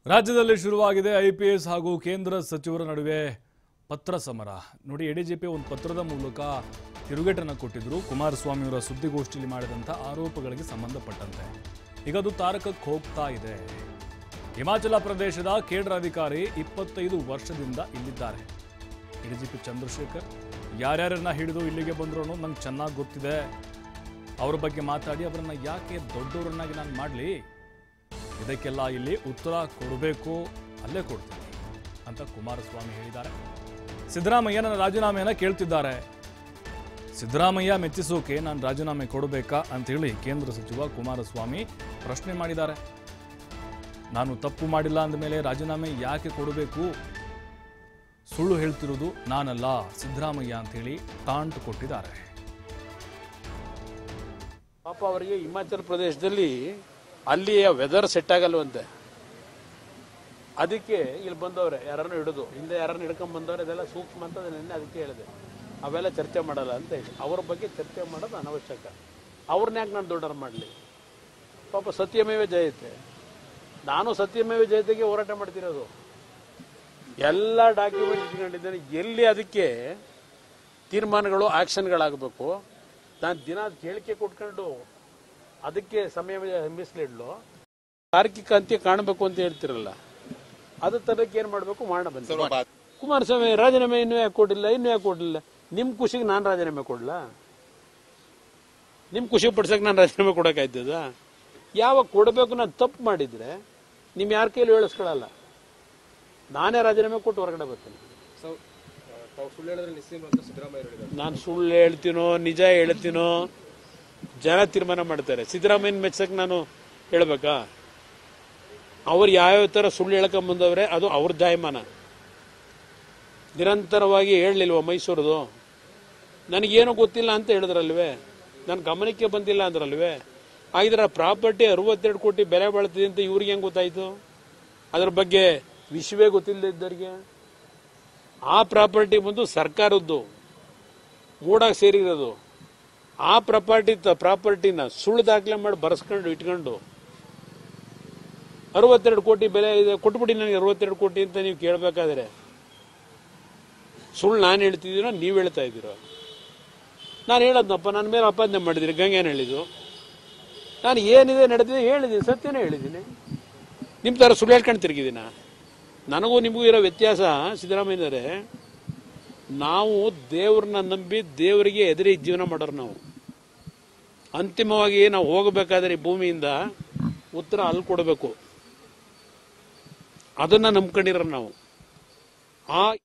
ರಾಜ್ಯದಲ್ಲಿ ಶುರುವಾಗಿದೆ ಐಪಿಎಸ್ ಹಾಗೂ ಕೇಂದ್ರ ಸಚಿವರ ನಡುವೆ ಪತ್ರ ಸಮರ ನೋಡಿ ಎಡಿಜಿಪಿ ಒಂದು ಪತ್ರದ ಮೂಲಕ ತಿರುಗೇಟನ್ನು ಕೊಟ್ಟಿದ್ರು ಕುಮಾರಸ್ವಾಮಿಯವರ ಸುದ್ದಿಗೋಷ್ಠಿಯಲ್ಲಿ ಮಾಡಿದಂಥ ಆರೋಪಗಳಿಗೆ ಸಂಬಂಧಪಟ್ಟಂತೆ ಈಗ ಅದು ತಾರಕಕ್ಕೆ ಹೋಗ್ತಾ ಇದೆ ಹಿಮಾಚಲ ಪ್ರದೇಶದ ಕೇಂದ್ರ ಅಧಿಕಾರಿ ಇಪ್ಪತ್ತೈದು ವರ್ಷದಿಂದ ಇಲ್ಲಿದ್ದಾರೆ ಎಡಿಜಿಪಿ ಚಂದ್ರಶೇಖರ್ ಯಾರ್ಯಾರನ್ನ ಹಿಡಿದು ಇಲ್ಲಿಗೆ ಬಂದ್ರು ಅನ್ನೋದು ನಂಗೆ ಚೆನ್ನಾಗಿ ಗೊತ್ತಿದೆ ಅವ್ರ ಬಗ್ಗೆ ಮಾತಾಡಿ ಅವರನ್ನ ಯಾಕೆ ದೊಡ್ಡವರನ್ನಾಗಿ ನಾನು ಮಾಡಲಿ ಇದಕ್ಕೆಲ್ಲ ಇಲ್ಲಿ ಉತ್ತರ ಕೊಡಬೇಕು ಅಲ್ಲೇ ಕೊಡ್ತೀನಿ ಅಂತ ಕುಮಾರಸ್ವಾಮಿ ಹೇಳಿದ್ದಾರೆ ಸಿದ್ದರಾಮಯ್ಯ ನನ್ನ ರಾಜೀನಾಮೆಯನ್ನು ಕೇಳ್ತಿದ್ದಾರೆ ಸಿದ್ದರಾಮಯ್ಯ ಮೆಚ್ಚಿಸೋಕೆ ನಾನು ರಾಜೀನಾಮೆ ಕೊಡಬೇಕಾ ಅಂತ ಹೇಳಿ ಕೇಂದ್ರ ಸಚಿವ ಕುಮಾರಸ್ವಾಮಿ ಪ್ರಶ್ನೆ ಮಾಡಿದ್ದಾರೆ ನಾನು ತಪ್ಪು ಮಾಡಿಲ್ಲ ಅಂದಮೇಲೆ ರಾಜೀನಾಮೆ ಯಾಕೆ ಕೊಡಬೇಕು ಸುಳ್ಳು ಹೇಳ್ತಿರೋದು ನಾನಲ್ಲ ಸಿದ್ದರಾಮಯ್ಯ ಅಂತ ಹೇಳಿ ಟಾಂಟ್ ಕೊಟ್ಟಿದ್ದಾರೆ ಪಾಪ ಅವರಿಗೆ ಹಿಮಾಚಲ ಪ್ರದೇಶದಲ್ಲಿ ಅಲ್ಲಿಯ ವೆದರ್ ಸೆಟ್ ಆಗಲ್ವಂತೆ ಅದಕ್ಕೆ ಇಲ್ಲಿ ಬಂದವ್ರೆ ಯಾರನ್ನು ಹಿಡಿದು ಹಿಂದೆ ಯಾರನ್ನು ಹಿಡ್ಕೊಂಡ್ ಬಂದವ್ರೆ ಅದೆಲ್ಲ ಸೂಕ್ಷ್ಮ ಅಂತ ನಿನ್ನೆ ಅದಕ್ಕೆ ಹೇಳಿದೆ ಅವೆಲ್ಲ ಚರ್ಚೆ ಮಾಡಲ್ಲ ಅಂತ ಹೇಳಿ ಅವ್ರ ಬಗ್ಗೆ ಚರ್ಚೆ ಮಾಡೋದು ಅನವಶ್ಯಕ ಅವ್ರನ್ನ ಯಾಕೆ ನಾನು ದೊಡ್ಡವ್ರು ಮಾಡಲಿ ಪಾಪ ಸತ್ಯಮೇವ ಜಯತೆ ನಾನು ಸತ್ಯಮೇವ ಜಯತೆಗೆ ಹೋರಾಟ ಮಾಡ್ತಿರೋದು ಎಲ್ಲ ಡಾಕ್ಯುಮೆಂಟ್ ಇಟ್ಕೊಂಡಿದ್ದೇನೆ ಎಲ್ಲಿ ಅದಕ್ಕೆ ತೀರ್ಮಾನಗಳು ಆಕ್ಷನ್ಗಳಾಗಬೇಕು ನಾನು ದಿನ ಅದ್ ಹೇಳಿಕೆ ಕೊಟ್ಕೊಂಡು ಅದಕ್ಕೆ ಸಮಯ ಮೀಸಲಿಡ್ಲು ತಾರ್ಕಿಕ ಅಂತ್ಯ ಕಾಣಬೇಕು ಅಂತ ಹೇಳ್ತಿರಲ್ಲ ಅದ ತರಕ್ಕೆ ಏನ್ ಮಾಡ್ಬೇಕು ಮಾಡ ಬಂದ ಕುಮಾರಸ್ವಾಮಿ ರಾಜೀನಾಮೆ ಇನ್ನೂ ಯಾಕೆ ಕೊಟ್ಟಿಲ್ಲ ಇನ್ನೂ ಯಾಕೆ ಕೊಟ್ಟಿಲ್ಲ ನಿಮ್ ಖುಷಿಗೆ ನಾನು ರಾಜೀನಾಮೆ ಕೊಡ್ಲಾ ನಿಮ್ ಖುಷಿ ಪಡ್ಸಕ್ ನಾನು ರಾಜೀನಾಮೆ ಕೊಡಕ್ಕಾಯ್ತದ ಯಾವಾಗ ಕೊಡಬೇಕು ನಾನು ತಪ್ಪು ಮಾಡಿದ್ರೆ ನಿಮ್ ಯಾರ ಕೈಲಿ ಹೇಳಿಸ್ಕೊಳಲ್ಲ ನಾನೇ ರಾಜೀನಾಮೆ ಕೊಟ್ಟು ಹೊರಗಡೆ ಬರ್ತೀನಿ ತಾವು ಸುಳ್ಳು ಹೇಳಿದ್ರೆ ನಿಶ್ಚಿತ ಅಂತ ಸಿದ್ದರಾಮಯ್ಯ ಹೇಳಿದ್ದಾರೆ ನಾನು ಸುಳ್ಳು ಹೇಳ್ತೀನೋ ನಿಜ ಹೇಳ್ತೀನೋ ಜನ ತೀರ್ಮಾನ ಮಾಡ್ತಾರೆ ಸಿದ್ದರಾಮಯ್ಯನ ಮೆಚ್ಚಕ್ ನಾನು ಹೇಳ್ಬೇಕಾ ಅವ್ರು ಯಾವ್ಯಾವ ಥರ ಸುಳ್ಳು ಹೇಳ್ಕೊಂಡ್ ಬಂದವ್ರೆ ಅದು ಅವ್ರ ಜಾಯಮಾನ ನಿರಂತರವಾಗಿ ಹೇಳಲಿಲ್ವ ಮೈಸೂರದು ನನಗೇನು ಗೊತ್ತಿಲ್ಲ ಅಂತ ಹೇಳಿದ್ರಲ್ವೇ ನನ್ನ ಗಮನಕ್ಕೆ ಬಂದಿಲ್ಲ ಅಂದ್ರಲ್ವೇ ಆಗಿದ್ರೆ ಪ್ರಾಪರ್ಟಿ ಅರವತ್ತೆರಡು ಕೋಟಿ ಬೆಲೆ ಬಾಳ್ತಿದೆ ಅಂತ ಇವ್ರಿಗೆ ಹೆಂಗ್ ಗೊತ್ತಾಯ್ತು ಅದ್ರ ಬಗ್ಗೆ ವಿಷಯವೇ ಗೊತ್ತಿಲ್ಲದೆ ಇದ್ದವ್ರಿಗೆ ಆ ಪ್ರಾಪರ್ಟಿ ಬಂದು ಸರ್ಕಾರದ್ದು ಮೂಡಾಗಿ ಸೇರಿರೋದು ಆ ಪ್ರಾಪರ್ಟಿ ಪ್ರಾಪರ್ಟಿನ ಸುಳ್ಳು ದಾಖಲೆ ಮಾಡಿ ಬರೆಸ್ಕೊಂಡು ಇಟ್ಕೊಂಡು ಅರವತ್ತೆರಡು ಕೋಟಿ ಬೆಲೆ ಇದೆ ಕೊಟ್ಬಿಡಿ ನನಗೆ ಅರವತ್ತೆರಡು ಕೋಟಿ ಅಂತ ನೀವು ಕೇಳಬೇಕಾದ್ರೆ ಸುಳ್ಳು ನಾನು ಹೇಳ್ತಿದ್ದೀನೋ ನೀವು ಹೇಳ್ತಾ ಇದ್ದೀರೋ ನಾನು ಹೇಳದ್ನಪ್ಪ ನನ್ನ ಮೇಲೆ ಅಪಾದನೆ ಮಾಡಿದ್ದೀನಿ ಗಂಗೇನು ಹೇಳಿದ್ದು ನಾನು ಏನಿದೆ ನಡೆದಿದೆ ಹೇಳಿದ್ದೀನಿ ಸತ್ಯನೇ ಹೇಳಿದ್ದೀನಿ ನಿಮ್ಮ ಥರ ಸುಳ್ಳು ಹೇಳ್ಕೊಂಡು ತಿರುಗಿದ್ದೀನ ನನಗೂ ನಿಮಗೂ ಇರೋ ವ್ಯತ್ಯಾಸ ಸಿದ್ದರಾಮಯ್ಯನವರೇ ನಾವು ದೇವ್ರನ್ನ ನಂಬಿ ದೇವರಿಗೆ ಎದುರಿ ಜೀವನ ಮಾಡೋರು ನಾವು ಅಂತಿಮವಾಗಿ ನಾವು ಹೋಗಬೇಕಾದ್ರೆ ಈ ಭೂಮಿಯಿಂದ ಉತ್ತರ ಅಲ್ಲಿ ಕೊಡಬೇಕು ಅದನ್ನ ನಂಬ್ಕೊಂಡಿರೋ ನಾವು ಆ